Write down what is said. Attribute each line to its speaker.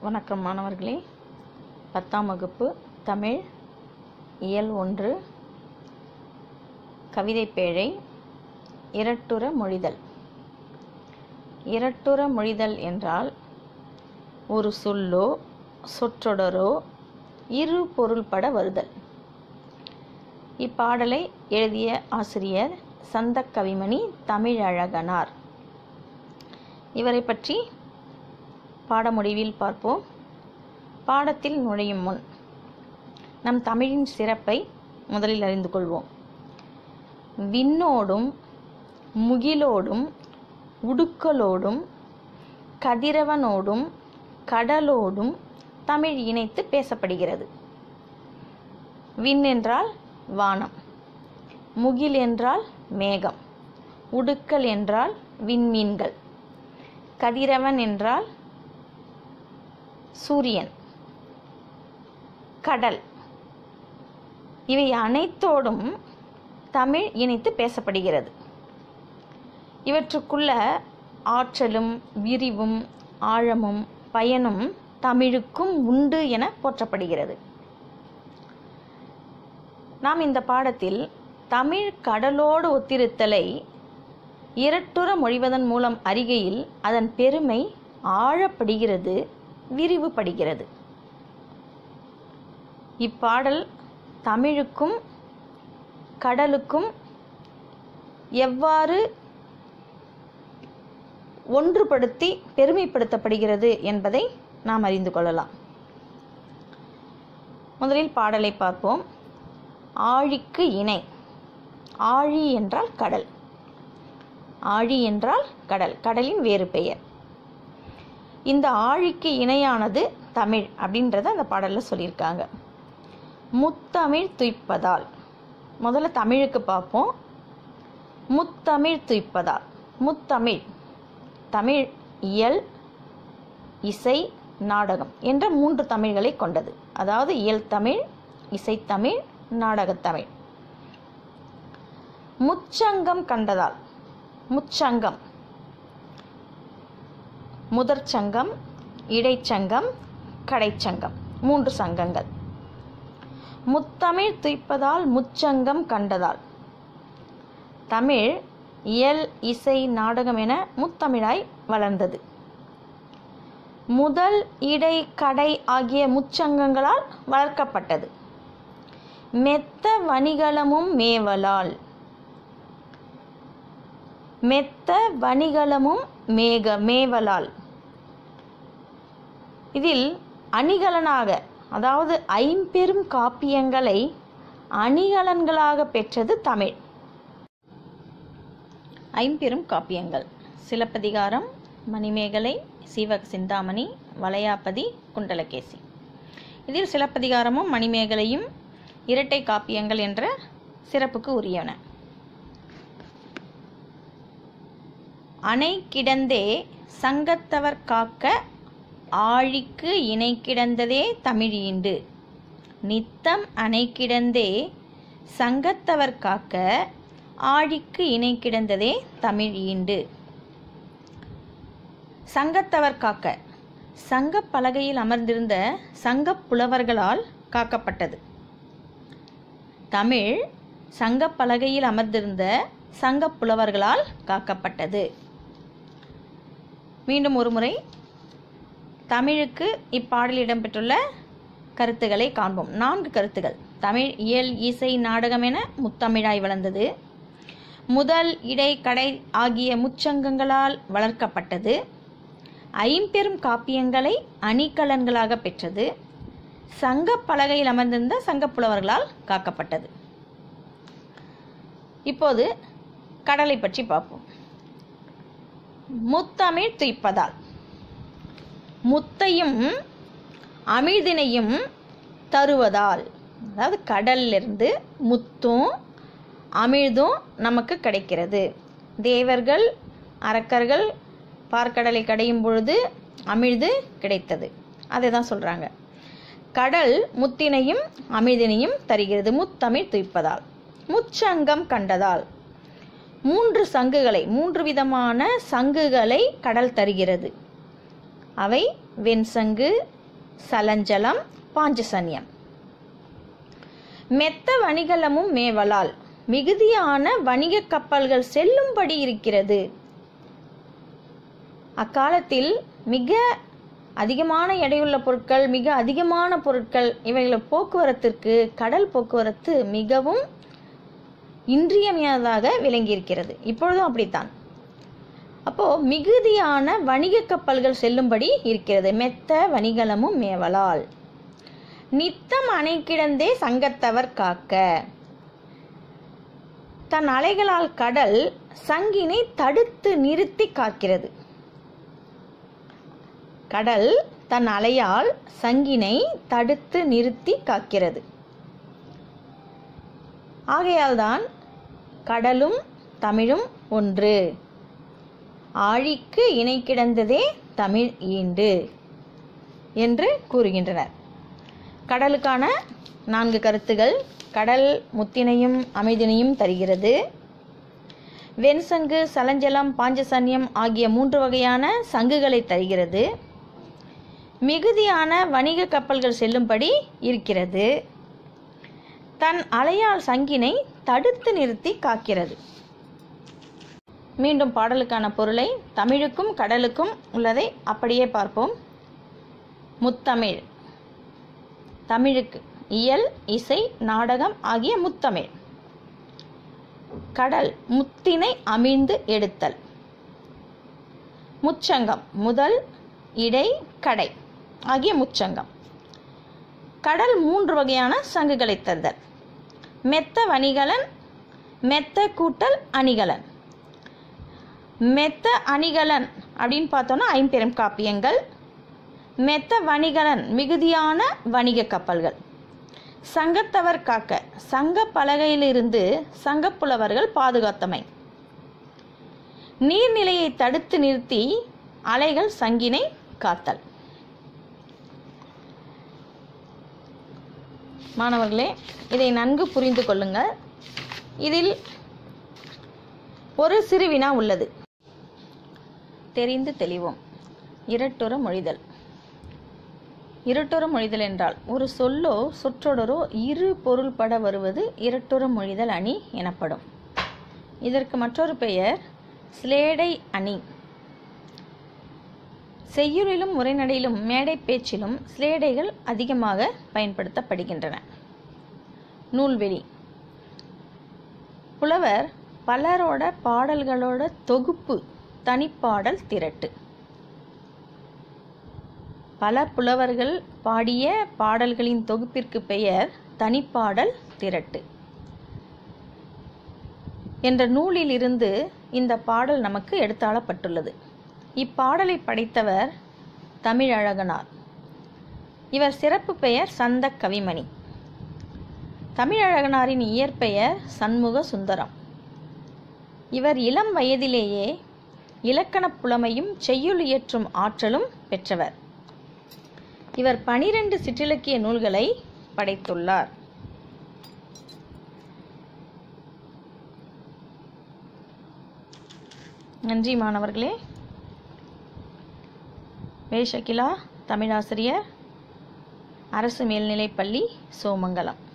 Speaker 1: வணக்கம் மாணவர்களே பத்தாம் வகுப்பு தமிழ் இயல் ஒன்று கவிதை பேழை இரட்டுற மொழிதல் இரட்டுற மொழிதல் என்றால் ஒரு சொல்லோ சொற்றொடரோ இரு பொருள்பட வருதல் இப்பாடலை எழுதிய ஆசிரியர் சந்தக் கவிமணி தமிழழகனார் இவரை பற்றி பாடமுடிவில் பார்ப்போம் பாடத்தில் நுழையும் முன் நம் தமிழின் சிறப்பை முதலில் அறிந்து கொள்வோம் விண்ணோடும் முகிலோடும் உடுக்கலோடும் கதிரவனோடும் கடலோடும் தமிழ் இணைத்து பேசப்படுகிறது விண் என்றால் வானம் முகில் என்றால் மேகம் உடுக்கல் என்றால் விண்மீன்கள் கதிரவன் என்றால் சூரியன் கடல் இவை அனைத்தோடும் தமிழ் இணைத்து பேசப்படுகிறது இவற்றுக்குள்ள ஆற்றலும் விரிவும் ஆழமும் பயனும் தமிழுக்கும் உண்டு என போற்றப்படுகிறது நாம் இந்த பாடத்தில் தமிழ் கடலோடு ஒத்திருத்தலை இரட்டுற மொழிவதன் மூலம் அறிகையில் அதன் பெருமை ஆழப்படுகிறது விரிவுபடுகிறது இப்பாடல் தமிழுக்கும் கடலுக்கும் எவ்வாறு ஒன்றுபடுத்தி பெருமைப்படுத்தப்படுகிறது என்பதை நாம் அறிந்து கொள்ளலாம் முதலில் பாடலை பார்ப்போம் ஆழிக்கு இணை ஆழி என்றால் கடல் ஆழி என்றால் கடல் கடலின் வேறு பெயர் இந்த ஆழிக்கு இணையானது தமிழ் அப்படின்றத அந்த பாடலில் சொல்லியிருக்காங்க முத்தமிழ் துய்ப்பதால் முதல்ல தமிழுக்கு பார்ப்போம் முத்தமிழ் துய்ப்பதால் முத்தமிழ் தமிழ் இயல் இசை நாடகம் என்ற மூன்று தமிழ்களை கொண்டது அதாவது இயல் தமிழ் இசைத்தமிழ் நாடகத்தமிழ் முச்சங்கம் கண்டதால் முச்சங்கம் முதற் சங்கம் இடைச்சங்கம் கடைச்சங்கம் மூன்று சங்கங்கள் முத்தமிழ் துய்ப்பதால் முச்சங்கம் கண்டதால் தமிழ் இயல் இசை நாடகம் என முத்தமிழாய் வளர்ந்தது முதல் இடை கடை ஆகிய முச்சங்கங்களால் வளர்க்கப்பட்டது மெத்த வணிகளமும் மேவலால் மெத்த வணிகளமும் மேக மேவலால் இதில் அணிகலனாக அதாவது ஐம்பெரும் காப்பியங்களை அணிகலன்களாக பெற்றது தமிழ் ஐம்பெரும் காப்பியங்கள் சிலப்பதிகாரம் மணிமேகலை சீவக சிந்தாமணி வளையாபதி குண்டலகேசி இதில் சிலப்பதிகாரமும் மணிமேகலையும் இரட்டை காப்பியங்கள் என்ற சிறப்புக்கு உரியன அணை கிடந்தே சங்கத்தவர் காக்க ஆழிக்கு இணை கிடந்ததே தமிழீண்டு நித்தம் அணை கிடந்தே சங்கத்தவர் காக்க ஆழிக்கு இணை கிடந்ததே தமிழ் ஈண்டு சங்கத்தவர் காக்க சங்க பலகையில் அமர்ந்திருந்த சங்கப் புலவர்களால் காக்கப்பட்டது தமிழ் சங்க பலகையில் அமர்ந்திருந்த சங்க புலவர்களால் காக்கப்பட்டது மீண்டும் ஒரு முறை தமிழுக்கு இப்பாடலில் இடம்பெற்றுள்ள கருத்துக்களை காண்போம் நான்கு கருத்துகள் தமிழ் இயல் இசை நாடகம் என முத்தமிழாய் வளர்ந்தது முதல் இடை கடை ஆகிய முச்சங்கங்களால் வளர்க்கப்பட்டது ஐம்பெரும் காப்பியங்களை அணிகலன்களாக பெற்றது சங்க பலகையில் அமர்ந்திருந்த சங்கப்புலவர்களால் காக்கப்பட்டது இப்போது கடலை பற்றி பார்ப்போம் முத்தமிழ் துய்ப்பதால் முத்தையும் அமிழ்தினையும் தருவதால் அதாவது கடல்லிருந்து முத்தும் அமிழ்தும் நமக்கு கிடைக்கிறது தேவர்கள் அரக்கர்கள் பார்க்கடலை கடையும் பொழுது அமிழ்து கிடைத்தது அதை தான் சொல்கிறாங்க கடல் முத்தினையும் அமிழ்தினையும் தருகிறது முத்தமிழ் துய்ப்பதால் முச்சங்கம் கண்டதால் மூன்று சங்குகளை மூன்று விதமான சங்குகளை கடல் தருகிறது அவை வெண்சங்கு சலஞ்சலம் பாஞ்சசன்யம் மெத்த வணிகலமும் மேவலால் மிகுதியான வணிக கப்பல்கள் செல்லும்படி இருக்கிறது அக்காலத்தில் மிக அதிகமான எடையுள்ள பொருட்கள் மிக அதிகமான பொருட்கள் இவைகளை போக்குவரத்திற்கு கடல் போக்குவரத்து மிகவும் இன்றியமையாததாக விளங்கியிருக்கிறது இப்பொழுதும் அப்படித்தான் அப்போ மிகுதியான வணிக கப்பல்கள் செல்லும்படி இருக்கிறது மெத்த வணிகலமும் மேவலால் நித்தம் அணை கிடந்தே சங்கத்தவர் காக்க தன் அலைகளால் கடல் சங்கினை தடுத்து நிறுத்தி காக்கிறது கடல் தன் அலையால் சங்கினை தடுத்து நிறுத்தி காக்கிறது ஆகையால்தான் கடலும் தமிழும் ஒன்று ஆழிக்கு இணை கிடந்ததே தமிழ் ஈண்டு என்று கூறுகின்றனர் கடலுக்கான நான்கு கருத்துகள் கடல் முத்தினையும் அமைதினையும் தருகிறது வெண்சங்கு சலஞ்சலம் பாஞ்சசன்யம் ஆகிய மூன்று வகையான சங்குகளை தருகிறது மிகுதியான வணிக கப்பல்கள் செல்லும்படி இருக்கிறது தன் அலையால் சங்கினை தடுத்து நிறுத்தி காக்கிறது மீண்டும் பாடலுக்கான பொருளை தமிழுக்கும் கடலுக்கும் உள்ளதை அப்படியே பார்ப்போம் முத்தமிழ் தமிழுக்கு இயல் இசை நாடகம் ஆகிய முத்தமிழ் கடல் முத்தினை அமிழ்ந்து எடுத்தல் முச்சங்கம் முதல் இடை கடை ஆகிய முச்சங்கம் கடல் மூன்று வகையான சங்குகளை தருதல் மெத்த வணிகலன் மெத்த கூட்டல் அணிகலன் மெத்த அணிகலன் அப்படின்னு பார்த்தோன்னா ஐம்பெரும் காப்பியங்கள் மெத்த வணிகலன் மிகுதியான வணிக கப்பல்கள் சங்கத்தவர் காக்க சங்க பலகையிலிருந்து சங்கப்புலவர்கள் பாதுகாத்தமை நீர்நிலையை தடுத்து நிறுத்தி அலைகள் சங்கினை காத்தல் மாணவர்களே இதை நன்கு புரிந்து கொள்ளுங்கள் இதில் ஒரு சிறு வினா உள்ளது தெரிந்து தெளிவோம் இரட்டுற மொழிதல் இரட்டுற மொழிதல் என்றால் ஒரு சொல்லோ சொற்றொடரோ இரு பொருள்பட வருவது இரட்டுற மொழிதல் அணி எனப்படும் இதற்கு மற்றொரு பெயர் ஸ்லேடை அணி செய்யுளிலும் உரைநடையிலும் மேடை பேச்சிலும் ஸ்லேடைகள் அதிகமாக பயன்படுத்தப்படுகின்றன நூல்வெளி புலவர் பலரோட பாடல்களோட தொகுப்பு தனிப்பாடல் திரட்டு பல புலவர்கள் பாடிய பாடல்களின் தொகுப்பிற்கு பெயர் தனிப்பாடல் திரட்டு என்ற நூலில் இருந்து இந்த பாடல் நமக்கு எடுத்தாளப்பட்டுள்ளது இப்பாடலை படைத்தவர் தமிழழகனார் இவர் சிறப்பு பெயர் சந்த கவிமணி தமிழழகனாரின் இயற்பெயர் சண்முக சுந்தரம் இவர் இளம் வயதிலேயே இலக்கணப் புலமையும் செய்யுள் இயற்றும் ஆற்றலும் பெற்றவர் இவர் பனிரெண்டு சிற்றிலக்கிய நூல்களை படைத்துள்ளார் நன்றி மாணவர்களே வேஷகிலா தமிழாசிரியர் அரசு மேல்நிலைப்பள்ளி சோமங்கலம்